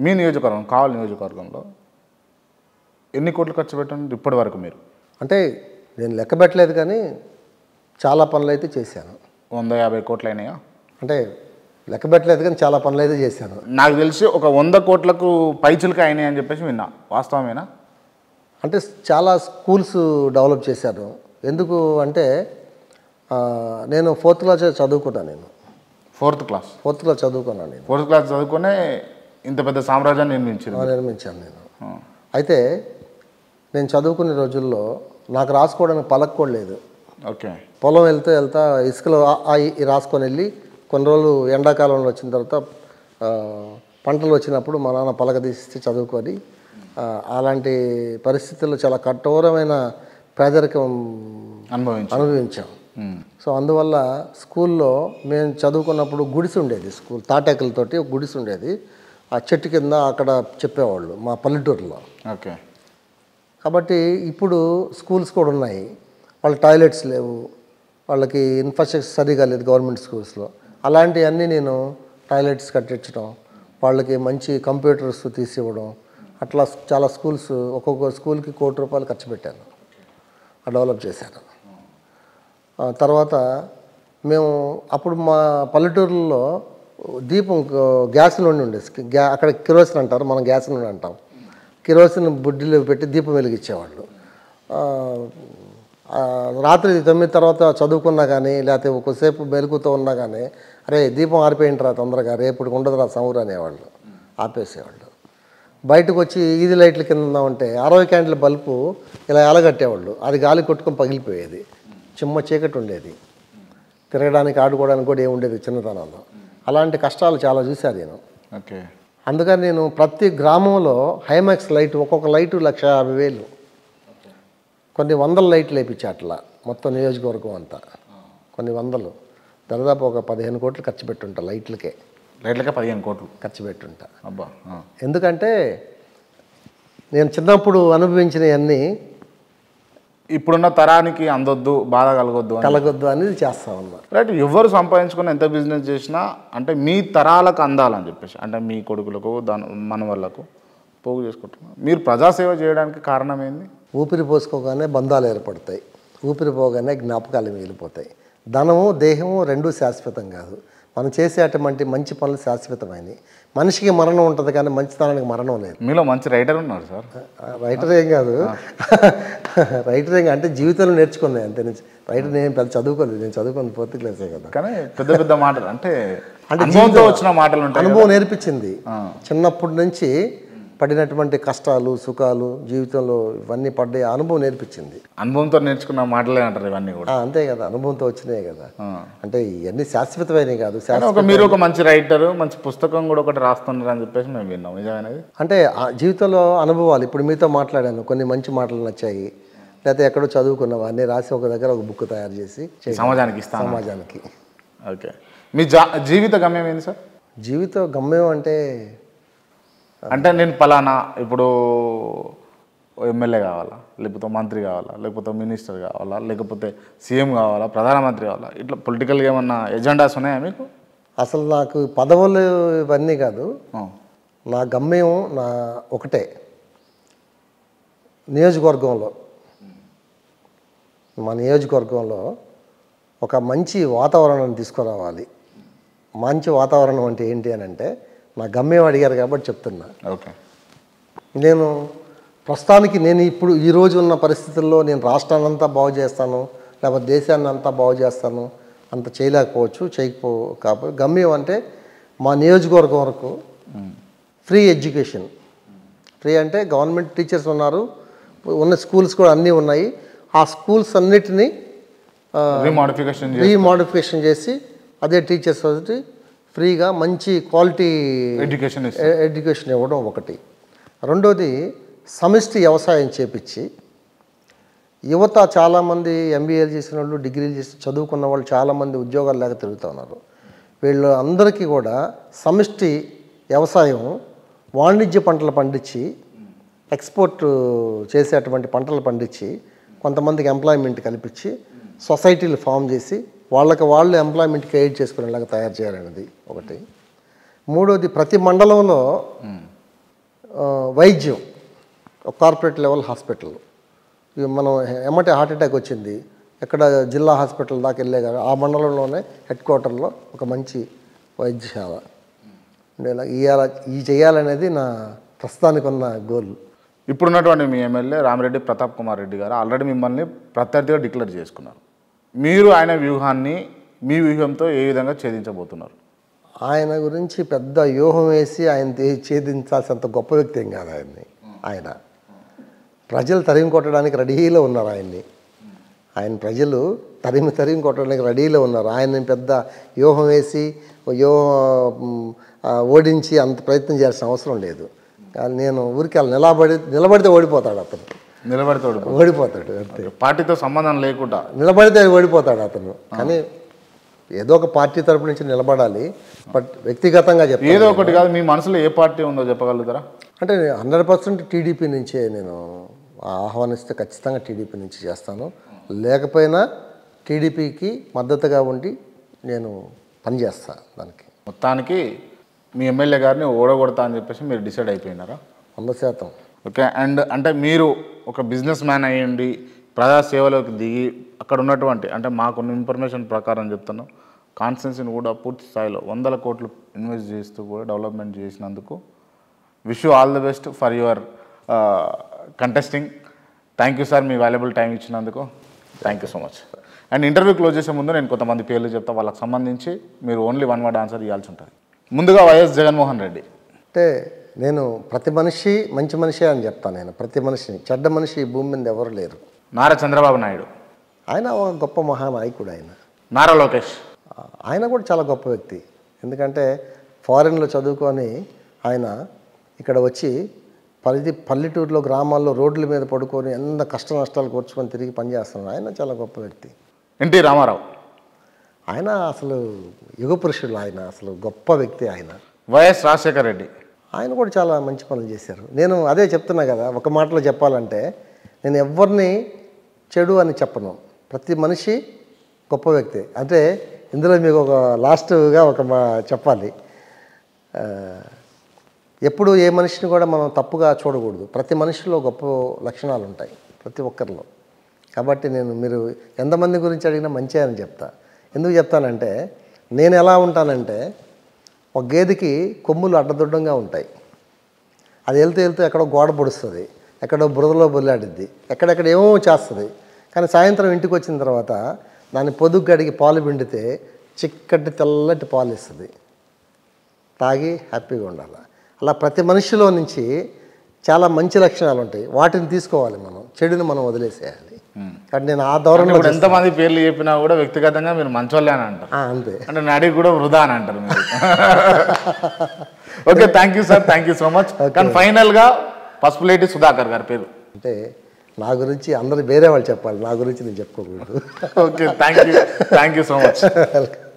మీ నియోజకవర్గం కావాలి నియోజకవర్గంలో ఎన్ని కోట్లు ఖర్చు పెట్టండి ఇప్పటి వరకు మీరు అంటే నేను లెక్క పెట్టలేదు కానీ చాలా పనులు అయితే చేశాను వంద యాభై కోట్లు అయినాయా అంటే లెక్క పెట్టలేదు కానీ చాలా పనులు అయితే చేశాను నాకు తెలిసి ఒక వంద కోట్లకు పైచులకి అయినాయి అని చెప్పేసి విన్నా వాస్తవమేనా అంటే చాలా స్కూల్స్ డెవలప్ చేశాను ఎందుకు అంటే ఆ, నేను ఫోర్త్ క్లాస్ చదువుకున్నాను నేను ఫోర్త్ క్లాస్ ఫోర్త్ క్లాస్ చదువుకున్నాను నేను ఫోర్త్ క్లాస్ చదువుకునే ఇంత పెద్ద సామ్రాజ్యాన్ని నిర్మించారు ఆ, నిర్మించాను నేను అయితే నేను చదువుకునే రోజుల్లో నాకు రాసుకోవడానికి పలక కూడా లేదు ఓకే పొలం వెళ్తే వెళ్తా ఇసుకలో ఆ, ఆ, ఈ రాసుకొని వెళ్ళి కొన్ని రోజులు ఎండాకాలంలో వచ్చిన తర్వాత ఆ, పంటలు వచ్చినప్పుడు మా నాన్న పలక తీసి చదువుకొని ఆ, అలాంటి పరిస్థితుల్లో చాలా కఠోరమైన పేదరికం అనుభవించు అనుభవించాం ఉమ్. సో అందువల్ల స్కూల్లో మేము చదువుకున్నప్పుడు గుడిసి ఉండేది స్కూల్ తాటాకులతోటి ఒక గుడిసి ఉండేది ఆ చెట్టు కింద అక్కడ చెప్పేవాళ్ళు మా పల్లెటూరులో ఓకే కాబట్టి ఇప్పుడు స్కూల్స్ కూడా ఉన్నాయి వాళ్ళ టాయిలెట్స్ లేవు వాళ్ళకి ఇన్ఫ్రాస్ట్రక్చర్ సరిగా లేదు గవర్నమెంట్ స్కూల్స్లో అలాంటివన్నీ నేను టాయిలెట్స్ కట్టించడం వాళ్ళకి మంచి కంప్యూటర్స్ తీసివ్వడం అట్లా చాలా స్కూల్స్ ఒక్కొక్క స్కూల్కి కోటి రూపాయలు ఖర్చు పెట్టాను డెవలప్ చేశాను ఆ తర్వాత మేము అప్పుడు మా పల్లెటూరులో దీపం గ- గ్యాస్ నుండి ఉండేది గ్యా అక్కడ కిరోసిన్ అంటారు మనం గ్యాస్ నుండి అంటాం కిరోసిన్ బుడ్డిలో పెట్టి దీపం వెలిగించేవాళ్ళు ఆ, ఆ, రాత్రి తొమ్మిది తర్వాత చదువుకున్నా కానీ లేకపోతే ఒకసేపు మెలుగుతూ ఉన్నా కానీ అరే దీపం ఆరిపోయింట్రా తొందరగా రేపు ఉండదురా సౌరు అనేవాళ్ళు ఆపేసేవాళ్ళు బయటకు వచ్చి ఈది లైట్ల కింద ఉందామంటే అరవై క్యాండిల్ బల్బు ఇలా ఎలగట్టేవాళ్ళు అది గాలి కొట్టుకొని పగిలిపోయేది చిమ్మ చీకటి ఉండేది తిరగడానికి ఆడుకోవడానికి కూడా ఏమి ఉండేది చిన్నతనంలో అలాంటి కష్టాలు చాలా చూశాను నేను ఓకే అందుకని నేను ప్రతి గ్రామంలో హైమాక్స్ లైట్ ఒక్కొక్క లైటు లక్ష యాభై వేలు కొన్ని వందల లైట్లు వేయించా అట్లా మొత్తం నియోజకవర్గం అంతా కొన్ని వందలు దాదాపు ఒక పదిహేను కోట్లు ఖర్చు పెట్టుంటా లైట్లకే రేట్లకే పదిహేను కోట్లు ఖర్చు పెట్టుంటా అబ్బా ఆ. ఎందుకంటే నేను చిన్నప్పుడు అనుభవించినవన్నీ ఇప్పుడున్న తరానికి అందొద్దు బాధ కలగొద్దు అని కలగొద్దు అనేది చేస్తా ఉన్నా రైట్ ఎవరు సంపాదించుకుని ఎంత బిజినెస్ చేసినా అంటే మీ తరాలకు అందాలని చెప్పేసి అంటే మీ కొడుకులకు దాని మన వాళ్ళకు పోగు చేసుకుంటున్నారు మీరు ప్రజాసేవ చేయడానికి కారణం ఏంది ఊపిరి పోసుకోగానే బంధాలు ఏర్పడతాయి ఊపిరి పోగానే జ్ఞాపకాలు మిగిలిపోతాయి ధనము దేహము రెండూ శాశ్వతం కాదు మనం చేసేటువంటి మంచి పనులు శాశ్వతమైనవి మనిషికి మరణం ఉంటుంది కానీ మంచితనానికి మరణం లేదు మీలో మంచి రైటర్ ఉన్నారు సార్ రైటర్ ఏం కాదు రైటర్ ఏం కాదు. అంటే జీవితంలో నేర్చుకున్నాయి అంతే నేను రైటర్ నేను పెద్ద చదువుకోలేదు నేను చదువుకుని ఫోర్త్ క్లాసే కదా కానీ పెద్ద పెద్ద మాటలు అంటే అంటే అనుభవంతో జీవితం- వచ్చిన మాటలు ఉంటాయి అనుభవం నేర్పించింది ఆ. చిన్నప్పటి నుంచి పడినటువంటి కష్టాలు సుఖాలు జీవితంలో ఇవన్నీ పడ్డాయి అనుభవం నేర్పించింది అనుభవంతో నేర్చుకున్న మాటలే అంటారు ఇవన్నీ కూడా ఆ, అంతే కదా అనుభవంతో వచ్చినాయి కదా ఆ. అంటే ఇవన్నీ శాశ్వతమైనవి కాదు కానీ శాశ్వత ఒక మీరు ఒక మంచి రైటర్ మంచి పుస్తకం కూడా ఒకటి రాస్తున్నారు అని చెప్పేసి మేము విన్నాం నిజమైనది అంటే ఆ జీవితంలో అనుభవాలు ఇప్పుడు మీతో మాట్లాడాను కొన్ని మంచి మాటలు నచ్చాయి లేకపోతే ఎక్కడో చదువుకున్నావా అన్నీ రాసి ఒక దగ్గర ఒక బుక్ తయారు చేసి చేయాలి. సమాజానికి ఇస్తాను సమాజానికి ఓకే మీ జా జీవిత గమ్యం ఏంది సార్ జీవిత గమ్యం అంటే అంటే నేను పలానా ఇప్పుడు ఎమ్మెల్యే కావాలా లేకపోతే మంత్రి కావాలా లేకపోతే మినిస్టర్ కావాలా లేకపోతే సీఎం కావాలా ప్రధానమంత్రి కావాలా ఇట్లా పొలిటికల్గా ఏమన్నా ఎజెండాస్ ఉన్నాయా మీకు అసలు నాకు పదవులు ఇవన్నీ కాదు ఆ. నా గమ్యం నా ఒకటే నియోజకవర్గంలో మా నియోజకవర్గంలో ఒక మంచి వాతావరణాన్ని తీసుకురావాలి మంచి వాతావరణం అంటే ఏంటి అని అంటే నా గమ్యం అడిగారు కాబట్టి చెప్తున్నా ఓకే నేను ప్రస్తుతానికి నేను ఇప్పుడు ఈ రోజు ఉన్న పరిస్థితుల్లో నేను రాష్ట్రాన్ని అంతా బాగు చేస్తాను లేకపోతే దేశాన్ని అంతా బాగు చేస్తాను అంత చేయలేకపోవచ్చు చేయకపో కాబట్టి గమ్యం అంటే మా నియోజకవర్గం వరకు ఫ్రీ ఎడ్యుకేషన్ ఫ్రీ అంటే గవర్నమెంట్ టీచర్స్ ఉన్నారు ఉన్న స్కూల్స్ కూడా అన్నీ ఉన్నాయి ఆ స్కూల్స్ అన్నిటినీ రీమాడిఫికేషన్ ఫ్రీ మోడిఫికేషన్ చేసి అదే టీచర్స్ తోటి ఫ్రీగా మంచి క్వాలిటీ ఎడ్యుకేషన్ ఎ- ఎడ్యుకేషన్ ఇవ్వడం ఒకటి రెండోది సమిష్టి వ్యవసాయం చేపించి యువత చాలామంది ఎంబీఏలు చేసిన వాళ్ళు డిగ్రీలు చేసి చదువుకున్న వాళ్ళు చాలామంది ఉద్యోగాలు లేక తిరుగుతూ ఉన్నారు వీళ్ళు అందరికీ కూడా సమిష్టి వ్యవసాయం వాణిజ్య పంటలు పండించి ఎక్స్పోర్ట్ చేసేటువంటి పంటలు పండించి కొంతమందికి ఎంప్లాయ్మెంట్ కల్పించి సొసైటీలు ఫామ్ చేసి వాళ్ళకి వాళ్ళు ఎంప్లాయ్మెంట్ క్రియేట్ చేసుకునేలాగా తయారు చేయాలనేది ఒకటి మూడోది ప్రతి మండలంలో ఆ, వైద్యం ఒక కార్పొరేట్ లెవెల్ హాస్పిటల్ ఇవి మనం ఎమ్మటే హార్ట్ అటాక్ వచ్చింది ఎక్కడ జిల్లా హాస్పిటల్ దాకా వెళ్ళే కదా ఆ మండలంలోనే హెడ్ క్వార్టర్లో ఒక మంచి వైద్యశాల నేను ఇవాళ ఈ చేయాలనేది నా ప్రస్తుతానికి ఉన్న గోల్ ఇప్పుడున్నటువంటి మీ ఎమ్మెల్యే రామిరెడ్డి ప్రతాప్ కుమార్ రెడ్డి గారు ఆల్రెడీ మిమ్మల్ని ప్రత్యర్థిగా డిక్లేర్ చేసుకున్నారు మీరు ఆయన వ్యూహాన్ని మీ వ్యూహంతో ఏ విధంగా ఛేదించబోతున్నారు ఆయన గురించి పెద్ద వ్యూహం వేసి ఆయన తే- ఛేదించాల్సినంత గొప్ప వ్యక్తి ఏం కాదు ఆయన్ని ఆయన ప్రజలు తరిమి కొట్టడానికి రెడీలో ఉన్నారు ఆయన్ని ఆయన ప్రజలు తరిమి తరిమి కొట్టడానికి రెడీలో ఉన్నారు ఆయన పెద్ద వ్యూహం వేసి వ్యూహం ఆ, ఓడించి అంత ప్రయత్నం చేయాల్సిన అవసరం లేదు కానీ నేను ఊరికి అలా నిలబడి నిలబడితే ఓడిపోతాడు అతను నిలబడితోడు ఓడిపోతాడు అంతే పార్టీతో సంబంధం లేకుండా నిలబడితే ఓడిపోతాడు అతను కానీ ఏదో ఒక పార్టీ తరపు నుంచి నిలబడాలి బట్ వ్యక్తిగతంగా చెప్తాను ఏదో ఒకటి కాదు మీ మనసులో ఏ పార్టీ ఉందో చెప్పగలుగుతారా అంటే హండ్రెడ్ పర్సెంట్ టీడీపీ నుంచే నేను ఆహ్వానిస్తే ఖచ్చితంగా టీడీపీ నుంచి చేస్తాను లేకపోయినా టీడీపీకి మద్దతుగా ఉండి నేను పనిచేస్తాను దానికి మొత్తానికి మీ ఎమ్మెల్యే గారిని ఓడగొడతా అని చెప్పేసి మీరు డిసైడ్ అయిపోయినారా వంద శాతం ఓకే అండ్ అంటే మీరు ఒక బిజినెస్ మ్యాన్ అయ్యండి ప్రజా సేవలోకి దిగి అక్కడ ఉన్నటువంటి అంటే మాకున్న ఇన్ఫర్మేషన్ ప్రకారం చెప్తున్నాం కాన్స్టెన్సీని కూడా పూర్తి స్థాయిలో వందల కోట్లు ఇన్వెస్ట్ చేస్తూ కూడా డెవలప్మెంట్ చేసినందుకు wish you all the best for your contesting thank you sir మీ వాల్యుబుల్ టైం ఇచ్చినందుకు thank you so much and interview close చేసే ముందు నేను కొంతమంది పేర్లు చెప్తా వాళ్ళకి సంబంధించి మీరు ఓన్లీ వన్ వర్డ్ ఆన్సర్ ఇవ్వాల్సి ఉంటుంది ముందుగా వైఎస్ జగన్మోహన్ రెడ్డి అంటే నేను ప్రతి మనిషి మంచి మనిషి అని చెప్తాను నేను ప్రతి మనిషిని చెడ్డ మనిషి ఈ భూమి మీద ఎవరు లేరు నారా చంద్రబాబు నాయుడు ఆయన ఒక గొప్ప మహానాయకుడు ఆయన నారా లోకేష్ ఆయన కూడా చాలా గొప్ప వ్యక్తి ఎందుకంటే ఫారిన్లో చదువుకొని ఆయన ఇక్కడ వచ్చి పరిధి పల్లెటూరులో గ్రామాల్లో రోడ్ల మీద పడుకొని ఎంత కష్ట నష్టాలు కూర్చుకొని తిరిగి పనిచేస్తున్నాడు ఆయన చాలా గొప్ప వ్యక్తి ఎన్టీ రామారావు ఆయన అసలు యుగ పురుషుడు ఆయన అసలు గొప్ప వ్యక్తి ఆయన వైఎస్ రాజశేఖర్ రెడ్డి ఆయన కూడా చాలా మంచి పనులు చేశారు నేను అదే చెప్తున్నా కదా ఒక మాటలో చెప్పాలంటే నేను ఎవరిని చెడు అని చెప్పను ప్రతి మనిషి గొప్ప వ్యక్తి అంటే ఇందులో మీకు ఒక లాస్ట్గా ఒక మా చెప్పాలి ఆ, ఎప్పుడు ఏ మనిషిని కూడా మనం తప్పుగా చూడకూడదు ప్రతి మనిషిలో గొప్ప లక్షణాలు ఉంటాయి ప్రతి ఒక్కరిలో కాబట్టి నేను మీరు ఎంతమంది గురించి అడిగినా మంచి అని చెప్తా ఎందుకు చెప్తానంటే నేను ఎలా ఉంటానంటే ఒక గేదెకి కొమ్ములు అడ్డదొడ్డంగా ఉంటాయి అది వెళ్తూ వెళ్తూ ఎక్కడో గోడ పొడుస్తుంది ఎక్కడో బురదలో బొల్లాడిద్ది ఎక్కడెక్కడ ఏమో చేస్తుంది కానీ సాయంత్రం ఇంటికి వచ్చిన తర్వాత దాన్ని పొదుగు గడిగి పాలు పిండితే చిక్కటి తెల్లటి పాలు ఇస్తుంది తాగి హ్యాపీగా ఉండాలి అలా ప్రతి మనిషిలో నుంచి చాలా మంచి లక్షణాలు ఉంటాయి వాటిని తీసుకోవాలి మనం చెడుని మనం వదిలేసేయాలి కాబట్టి నేను ఆ ధోరణిలో ఇప్పుడు ఎంతమంది పేర్లు చెప్పినా కూడా వ్యక్తిగతంగా మీరు మంచోళ్ళే అని అంటారు ఆ, అంతే అంటే నడికి కూడా వృధా అని అంటారు మీరు okay thank you sir thank you so much కానీ ఫైనల్గా పసుపులేటి సుధాకర్ గారి పేరు అంటే నా గురించి అందరు వేరే వాళ్ళు చెప్పాలి నా గురించి నేను చెప్పుకోకూడదు okay thank you thank you so much